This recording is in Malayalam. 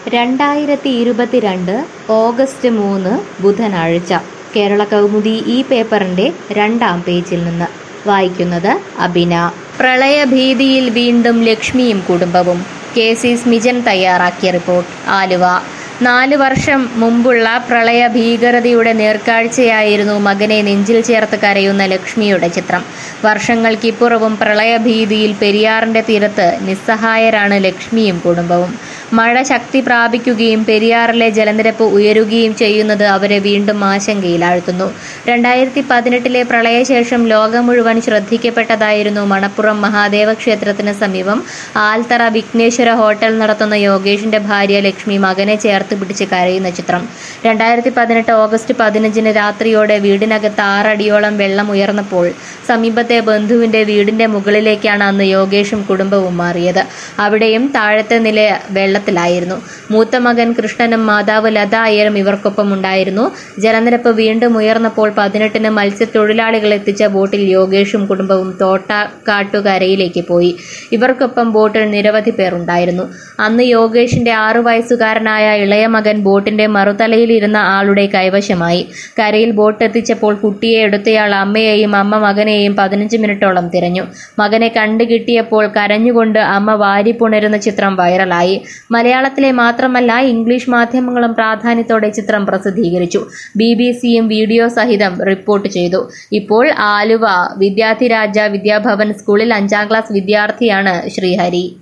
രണ്ടായിരത്തി ഇരുപത്തിരണ്ട് ഓഗസ്റ്റ് മൂന്ന് ബുധനാഴ്ച കേരള കൗമുദി ഈ പേപ്പറിന്റെ രണ്ടാം പേജിൽ നിന്ന് വായിക്കുന്നത് അബിന പ്രളയഭീതിയിൽ വീണ്ടും ലക്ഷ്മിയും കുടുംബവും കെ സി സ്മിജൻ തയ്യാറാക്കിയ റിപ്പോർട്ട് ആലുവ നാല് വർഷം മുമ്പുള്ള പ്രളയ ഭീകരതയുടെ നേർക്കാഴ്ചയായിരുന്നു മകനെ നെഞ്ചിൽ ചേർത്ത് കരയുന്ന ലക്ഷ്മിയുടെ ചിത്രം വർഷങ്ങൾക്കിപ്പുറവും പ്രളയഭീതിയിൽ പെരിയാറിന്റെ തീരത്ത് നിസ്സഹായരാണ് ലക്ഷ്മിയും കുടുംബവും മഴ ശക്തി പ്രാപിക്കുകയും പെരിയാറിലെ ജലനിരപ്പ് ഉയരുകയും ചെയ്യുന്നത് അവരെ വീണ്ടും ആശങ്കയിലാഴ്ത്തുന്നു രണ്ടായിരത്തി പതിനെട്ടിലെ പ്രളയശേഷം ലോകം മുഴുവൻ ശ്രദ്ധിക്കപ്പെട്ടതായിരുന്നു മണപ്പുറം മഹാദേവ ക്ഷേത്രത്തിന് സമീപം ആൽത്തറ വിഘ്നേശ്വര ഹോട്ടൽ നടത്തുന്ന യോഗേഷിന്റെ ഭാര്യ ലക്ഷ്മി മകനെ ചേർത്ത് പിടിച്ച് കരയുന്ന ചിത്രം രണ്ടായിരത്തി പതിനെട്ട് ഓഗസ്റ്റ് പതിനഞ്ചിന് രാത്രിയോടെ വീടിനകത്ത് ആറടിയോളം വെള്ളം ഉയർന്നപ്പോൾ സമീപത്തെ ബന്ധുവിന്റെ വീടിന്റെ മുകളിലേക്കാണ് അന്ന് യോഗേഷും കുടുംബവും മാറിയത് അവിടെയും താഴത്തെ നില വെള്ളത്തിലായിരുന്നു മൂത്ത മകൻ കൃഷ്ണനും മാതാവ് ലത അയ്യരും ഇവർക്കൊപ്പം ഉണ്ടായിരുന്നു ജലനിരപ്പ് വീണ്ടും ഉയർന്നപ്പോൾ പതിനെട്ടിന് മത്സ്യത്തൊഴിലാളികൾ എത്തിച്ച ബോട്ടിൽ യോഗേഷും കുടുംബവും തോട്ടക്കാട്ടുകരയിലേക്ക് പോയി ഇവർക്കൊപ്പം ബോട്ടിൽ നിരവധി പേർ ഉണ്ടായിരുന്നു അന്ന് യോഗേഷിന്റെ ആറു വയസ്സുകാരനായ ഇളയ മകൻ ബോട്ടിന്റെ മറുതലയിൽ ഇരുന്ന ആളുടെ കൈവശമായി കരയിൽ ബോട്ട് എത്തിച്ചപ്പോൾ കുട്ടിയെ എടുത്തയാൾ അമ്മയെയും അമ്മ മകനെയും പതിനഞ്ച് മിനിറ്റോളം തിരഞ്ഞു മകനെ കണ്ടു കിട്ടിയപ്പോൾ കരഞ്ഞുകൊണ്ട് അമ്മ വാരിപ്പുണരുന്ന ചിത്രം വൈറലായി മലയാളത്തിലെ മാത്രമല്ല ഇംഗ്ലീഷ് മാധ്യമങ്ങളും പ്രാധാന്യത്തോടെ ചിത്രം പ്രസിദ്ധീകരിച്ചു ബി ബി സിയും വീഡിയോ സഹിതം റിപ്പോർട്ട് ചെയ്തു ഇപ്പോൾ ആലുവ വിദ്യാർത്ഥിരാജ വിദ്യാഭവൻ സ്കൂളിൽ അഞ്ചാം ക്ലാസ് വിദ്യാർത്ഥിയാണ് ശ്രീഹരി